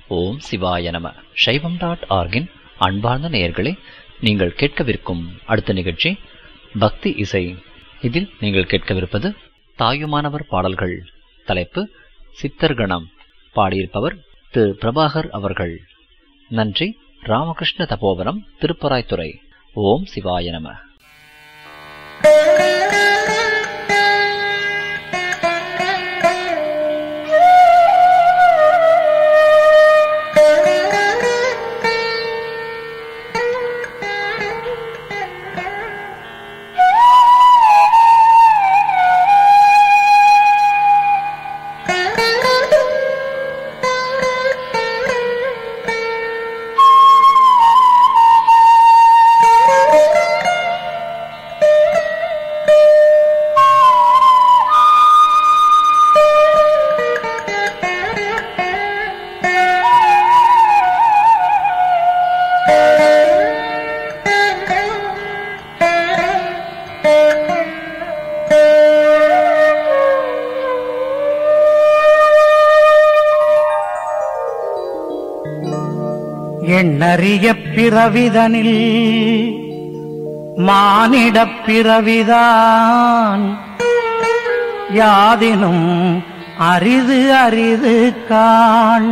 ஓம் சிவாய நம சைவம் டாட் ஆர்கின் அன்பார்ந்த நேயர்களே நீங்கள் கேட்கவிருக்கும் அடுத்த நிகழ்ச்சி பக்தி இசை இதில் நீங்கள் கேட்கவிருப்பது தாயுமானவர் பாடல்கள் தலைப்பு சித்தர்கணம் பாடியிருப்பவர் திரு பிரபாகர் அவர்கள் நன்றி ராமகிருஷ்ண தபோவனம் திருப்பராய்த்துறை ஓம் சிவாய நம எண்ணறிய பிறவிதனில் மானிடப் பிறவிதான் யாதினும் அரிது அரிது காண்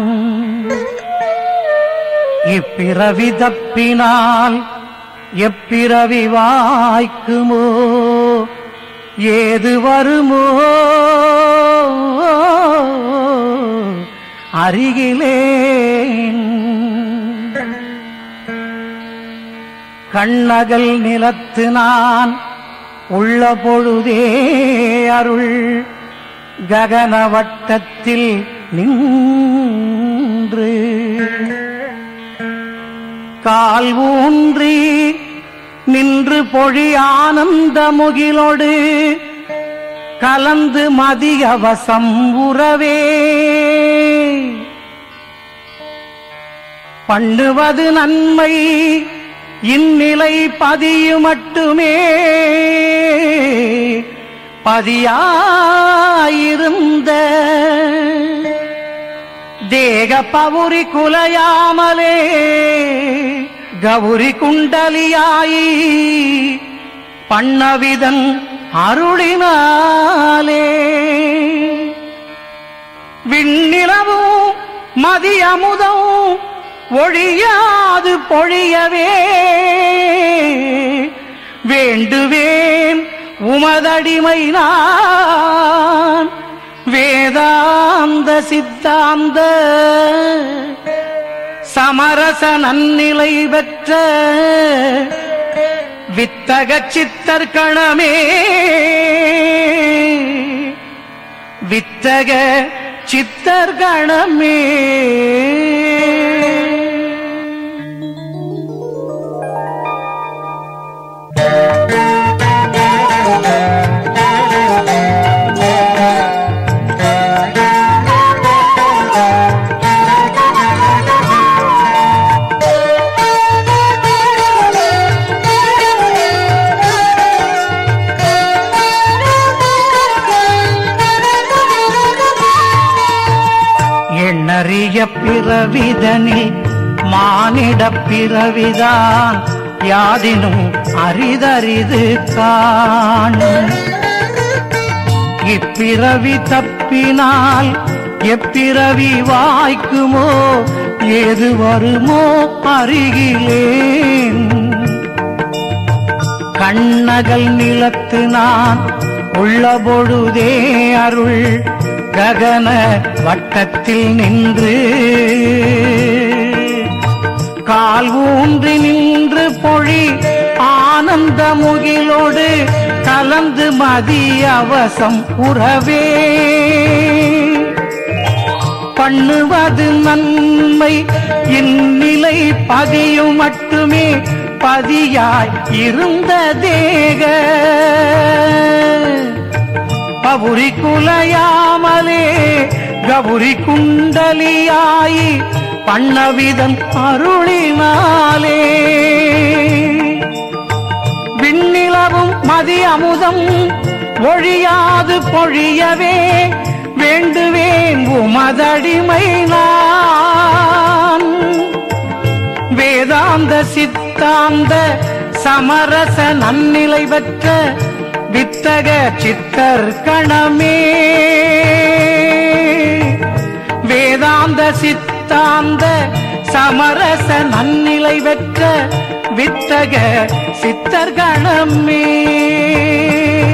இப்பிறவி தப்பினால் எப்பிறவி வாய்க்குமோ ஏது வருமோ அருகிலேன் கண்ணகல் நிலத்து நான் உள்ள பொழுதே அருள் ககன வட்டத்தில் நின்று கால் ஊன்றி நின்று பொழி ஆனந்த முகிலோடு கலந்து மதியவசம் உறவே பண்ணுவது நன்மை இந்நிலை பதியு மட்டுமே பதியாயிருந்த தேக பவுரி குலையாமலே கௌரி குண்டலியாயி பண்ணவிதன் அருளினாலே விண்ணிலவும் மதியமுதம் ஒழியாது பொழியவே வேண்டுவேன் உமதடிமை நான் வேதாந்த சித்தாந்த சமரச நன்னிலை பெற்ற வித்தக சித்தர் கணமே வித்தக சித்தர் கணமே எண்ணறிய பிறவிதனில் மானிடப் பிறவிதான் யாதினும் அரிதரிது காண் இப்பிறவி தப்பினால் எப்பிறவி வாய்க்குமோ ஏது வருமோ அருகிலேன் கண்ணகல் நிலத்து நான் உள்ள பொழுதே அருள் ககன வட்டத்தில் நின்று கால் ஊன்றி நின்று பொழி ஆனந்த முகிலோடு கலந்து மதிய அவசம் உறவே பண்ணுவது நன்மை இந்நிலை பதியும் மட்டுமே பதியாய் இருந்த தேக பபுரி குலையாமலே கபுரி குண்டலியாயி பண்ணவிதன் அருளினாலே விண்ணிலவும் மதி அமுதம் ஒழியாது பொழியவே வேண்டுவேன் உமதடிமை நான் வேதாந்த சித்தாந்த சமரச நன்னிலை பெற்ற வித்தக சித்தர் கணமே வேதாந்த சித்தாந்த சமரச நன்னிலை பெற்ற வித்தக சித்தர் கணமே